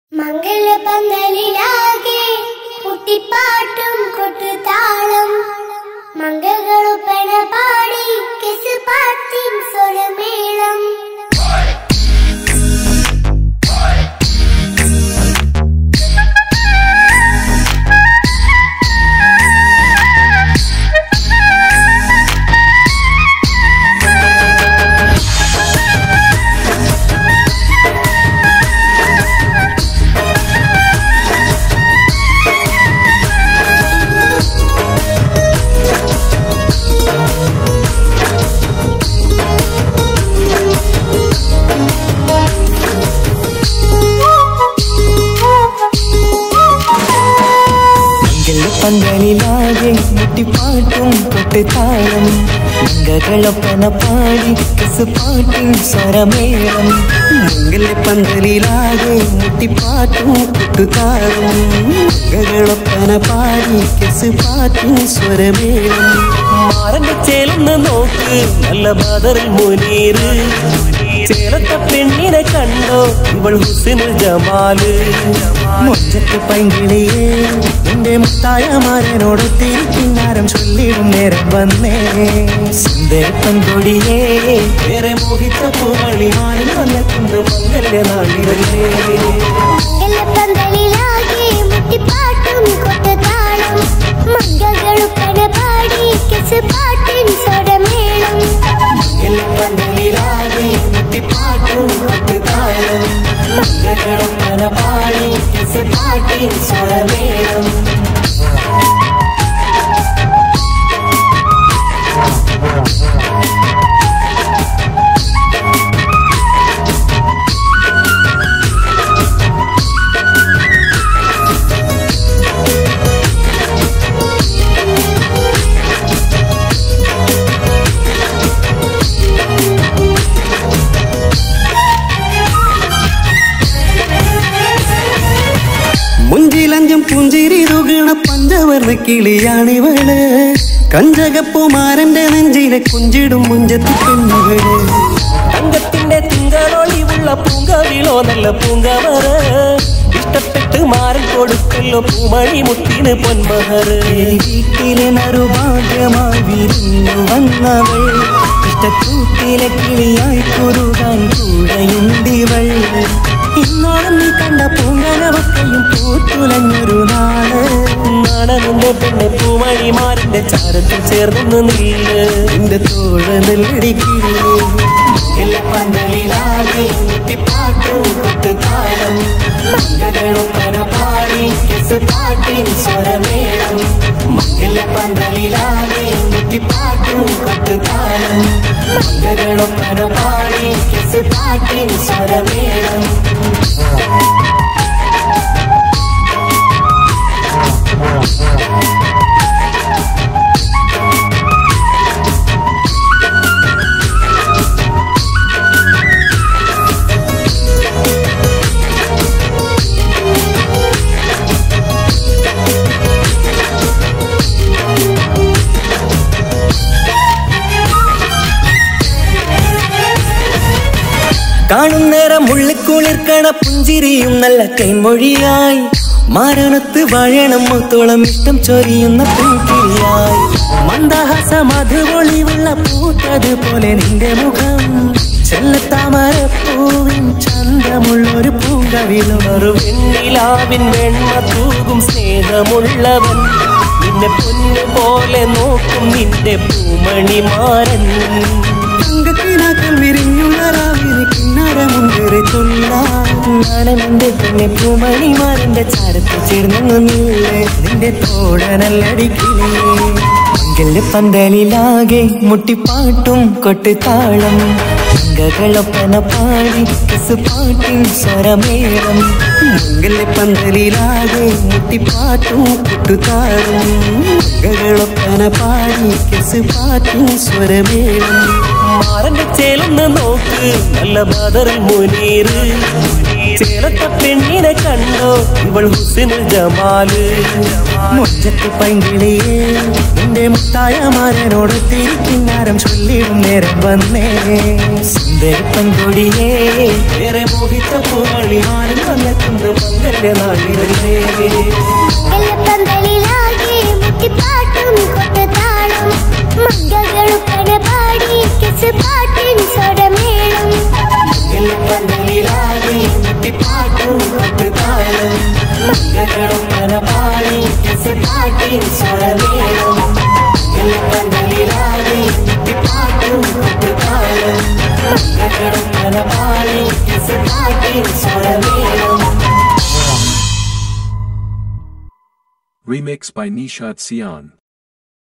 മംഗളപന്തലിലാകെ കുട്ടിപ്പാട്ടും കൊട്ടുതാളം മംഗളുപ്പണ പാടി കെസ് പാട്ടിൻ സ്വരമേളം പന്തലിലാകെ മുട്ടിപ്പാട്ടും കൊട്ടുതാളം മംഗകളൊപ്പന പാടി കസ് പാട്ടിൻ സ്വരമേളം മംഗല പന്തലിലാകെ മുട്ടിപ്പാട്ടും കൊട്ടുതാളം മംഗകളൊപ്പന പാടി കസ് പാട്ടിൻ സ്വരമേളം മാറന്റെ ചേലൊന്ന് നോക്ക് നല്ല ബദറിൽ മുനീറ് ചേലത്തെ പെണ്ണിനെ കണ്ടോ ഇവൾ ഹുസിന് ജമാല് മുഞ്ചത്ത് പൈങ്കിളിയേ എന്റെ മുത്തായ മാരനോട് തിരിക്കിന്നാരം ചൊല്ലിടും നേരം വന്നേ സുന്ദരപ്പൻകൊടിയേ വേറെ മോഹിച്ച പൂവളി മാറി വന്നെത്തുന്ന മംഗല്യ നാളിലേ മംഗളപന്തലിലാകെ മുട്ടിപ്പാട്ടും കൊട്ടുതാളം മംഗളുപ്പണ പാടി കെസ് പാട്ടിൻ സ്വരമേളം പന്തലിലാകെ മുട്ടിപ്പാട്ടും കൊട്ടുതാളം മംഗളം പാടി കിസ് പാട്ടിൻ സ്വരമേളം മുഞ്ചിലഞ്ചും പുഞ്ചിരി തുകണ പഞ്ചവർണ്ണ കിളിയാണിവള് കഞ്ചകപ്പുമാരന്റെ നെഞ്ചിലെ കുഞ്ചിടും മുഞ്ചത്ത് പെണ്ണുകള് തങ്കത്തിന്റെ തിങ്കളൊളിവുള്ള പൂങ്കവിളോ നല്ല പൂങ്കവറ് ഇഷ്ടപ്പെട്ട് മാറി കൊടുക്കല്ലോ പൂമണി മുത്തിന് പൊന്മഹറ് വീട്ടിലെ നറുഭാഗ്യമായി വിരിഞ്ഞു വന്നവൾ ഇഷ്ടക്കൂട്ടിലെ കിളിയായി കുറുകാൻ കൂടെയുണ്ടിവൾ ഇന്നോളം നീ കണ്ട പൂങ്കനവക്കയും പൂത്തുലഞ്ഞൊരു നാള് നാണനുണ്ട് പെണ്ണെ പൂമഴിമാരിന്റെ ചാരത്തിൽ ചേർന്ന് നില്ല് എന്റെ തോഴ നെല്ലടിക്കില്ലേ പന്തലിലാകെ പാട്ടും കൊട്ടുകാലം മംഗളൊപ്പന പാടി കിസ് പാട്ടിൻ സ്വരമേളം മംഗല പന്തലിലാകെ പാട്ടും കൊട്ടുകാലം മംഗളൊപ്പന പാടി കിസ് പാട്ടിൻ സ്വരമേളം കാണുന്നേരം ഉള്ളിക്കുളിർക്കണ പുഞ്ചിരിയും നല്ല കൈമൊഴിയായി മാരണത്ത് വഴണം മുത്തോളം ഇഷ്ടം ചൊരിയുന്ന പെൺകിളിയായി മന്ദഹാസ മധുപൊളിവുള്ള പൂത്തതുപോലെ നിന്റെ മുഖം ചെല്ലത്താമരപ്പൂവിൻ ചന്തമുള്ളൊരു പൂങ്കവിലും ഒരു വെണ്ണിലാവിൻ വെണ്മ തൂകും സ്നേഹമുള്ളവൻ നിന്നെ പൊന്നു പോലെ നോക്കും നിന്റെ പൂമണിമാരൻ തങ്കത്തിനാക്കൾ വിരിഞ്ഞുള്ള രാവിലെ കിണ്ണരമുണ്ടേറെ ചൊല്ലാനെന്റെ പിന്നെ പൂമണിമാരന്റെ ചാരത്ത് ചേർന്നു നീളെ നിന്റെ തോടനല്ലടിക്കില്ലേ മംഗല്യ പന്തലിലാകെ മുട്ടിപ്പാട്ടും കൊട്ടുതാളം മംഗകളൊപ്പന പാടി കിസ് പാട്ടിൻ സ്വരമേളം മംഗല്യ പന്തലിലാകെ മുട്ടിപ്പാട്ടും കൊട്ടുതാളം മംഗകളൊപ്പന പാടി കിസ് പാട്ടിൻ സ്വരമേളം മാറന്റെ ചേലൊന്ന് നോക്ക് നല്ല ബദറിൽ മുനീറ് ചേലത്ത പെണ്ണിനെ കണ്ടോ ഇവൾ ഹുസിന് ജമാല് മുഞ്ചത്ത് പൈങ്കിളിയേ നിന്റെ മുത്തായ മാരനോട് തിരിക്കിന്നാരം ചൊല്ലിടും നേരം വന്നേ സുന്ദരി പങ്കൊടിയേ ഏറെ മോഹിച്ച പൂമളി മാനം വന്നെത്തുന്ന മംഗല്യ നാളിലേ എല്ലപ്പന്തലിലാകെ മുട്ടിപ്പാട്ടും കൊട്ടത്താളം മഗ്ഗകളുപ്പന പാടി കിസ് പാട്ടിൻ സ്വരമേളം എല്ലപ്പന്തലിലാകെ മുട്ടിപ്പാട്ടും കൊട്ടുതാളം മംഗളും മനപാടി കിസ് പാട്ടിൻ സ്വരമേളം എല്ലപ്പന്തലിലാകെ മുട്ടിപ്പാട്ടും കൊട്ടുതാളം മംഗളും മനപാടി കിസ് പാട്ടിൻ സ്വരമേളം Remix by Nishat Sian.